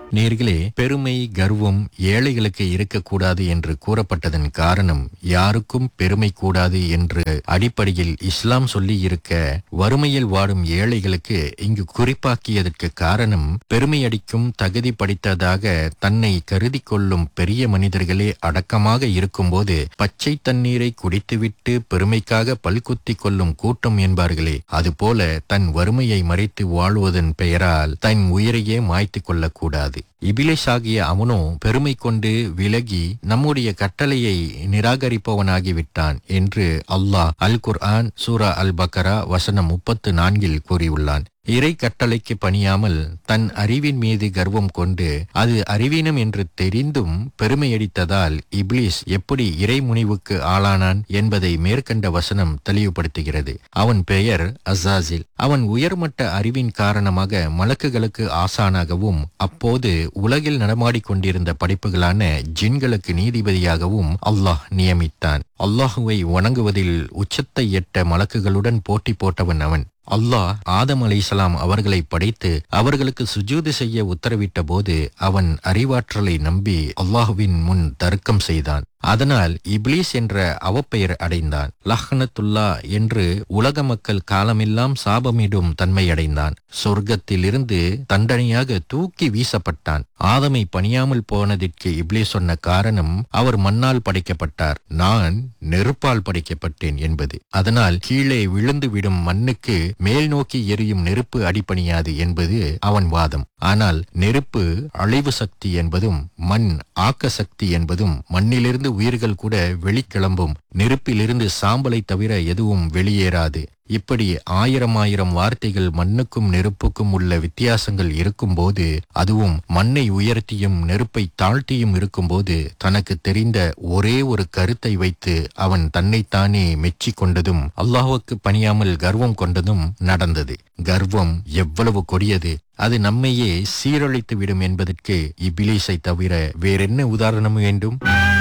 நேர்களே பெருமை கர்வம் ஏழைகளுக்கு இருக்கக்கூடாது என்று கூறப்பட்டதன் காரணம் யாருக்கும் பெருமை கூடாது என்று அடிப்படையில் இஸ்லாம் சொல்லி இருக்க வறுமையில் வாடும் ஏழைகளுக்கு இங்கு குறிப்பாக்கியதற்கு காரணம் பெருமை அடிக்கும் தகுதி படித்ததாக தன்னை கருதி கொள்ளும் பெரிய மனிதர்களே அடக்கமாக இருக்கும்போது பச்சை தண்ணீரை குடித்துவிட்டு பெருமைக்காக பல்குத்தி கொள்ளும் கூட்டம் என்பார்களே அதுபோல தன் வறுமையை மறைத்து வாழ்வதன் பெயரால் தன் உயிரையே மாய்த்து கொள்ளக்கூடாது இபிலேஷ் ஆகிய அவனோ பெருமை கொண்டு விலகி நம்முடைய கட்டளையை நிராகரிப்பவனாகிவிட்டான் என்று அல்லாஹ் அல் குர்ஆன் சூரா அல் பக்கரா வசனம் முப்பத்து நான்கில் கூறியுள்ளான் இறை கட்டளைக்கு பணியாமல் தன் அறிவின் மீது கர்வம் கொண்டு அது அறிவீனம் என்று தெரிந்தும் பெருமையடித்ததால் இப்லீஸ் எப்படி இறை முனிவுக்கு ஆளானான் என்பதை மேற்கண்ட வசனம் தெளிவுபடுத்துகிறது அவன் பெயர் அசாசில் அவன் உயர்மட்ட அறிவின் காரணமாக மலக்குகளுக்கு ஆசானாகவும் அப்போது உலகில் நடமாடிக் கொண்டிருந்த படைப்புகளான ஜின்களுக்கு நீதிபதியாகவும் அல்லாஹ் நியமித்தான் அல்லாஹுவை வணங்குவதில் உச்சத்தை எட்ட மலக்குகளுடன் போட்டி போட்டவன் அவன் அல்லாஹ் ஆதம் அலைசலாம் அவர்களை படைத்து அவர்களுக்கு சுஜூது செய்ய உத்தரவிட்ட போது அவன் அறிவாற்றலை நம்பி அல்லாஹுவின் முன் தர்க்கம் செய்தான் அதனால் இப்லீஸ் என்ற அவப்பெயர் அடைந்தான் லஹ்னத்துல்லா என்று உலக மக்கள் காலமெல்லாம் சாபமிடும் தன்மை அடைந்தான் சொர்க்கத்திலிருந்து தண்டனையாக தூக்கி வீசப்பட்டான் ஆதமை பணியாமல் போனதற்கு இப்லீஸ் சொன்ன காரணம் அவர் மண்ணால் படைக்கப்பட்டார் நான் நெருப்பால் படைக்கப்பட்டேன் என்பது அதனால் கீழே விழுந்து விடும் மண்ணுக்கு மேல் நோக்கி எரியும் நெருப்பு அடிப்பணியாது என்பது அவன் வாதம் ஆனால் நெருப்பு அழிவு சக்தி என்பதும் மண் ஆக்க சக்தி என்பதும் மண்ணிலிருந்து உயிர்கள் கூட வெளிக்கிளம்பும் நெருப்பிலிருந்து சாம்பலை தவிர எதுவும் வெளியேறாது இப்படி ஆயிரம் ஆயிரம் வார்த்தைகள் மண்ணுக்கும் நெருப்புக்கும் உள்ள வித்தியாசங்கள் இருக்கும்போது அதுவும் மண்ணை உயர்த்தியும் நெருப்பை தாழ்த்தியும் இருக்கும்போது தனக்கு தெரிந்த ஒரே ஒரு கருத்தை வைத்து அவன் தன்னைத்தானே மெச்சி கொண்டதும் அல்லாஹுக்கு பணியாமல் கர்வம் கொண்டதும் நடந்தது கர்வம் எவ்வளவு கொடியது அது நம்மையே சீரழித்து விடும் என்பதற்கு இபிலீஸை தவிர வேறென்ன உதாரணம் வேண்டும்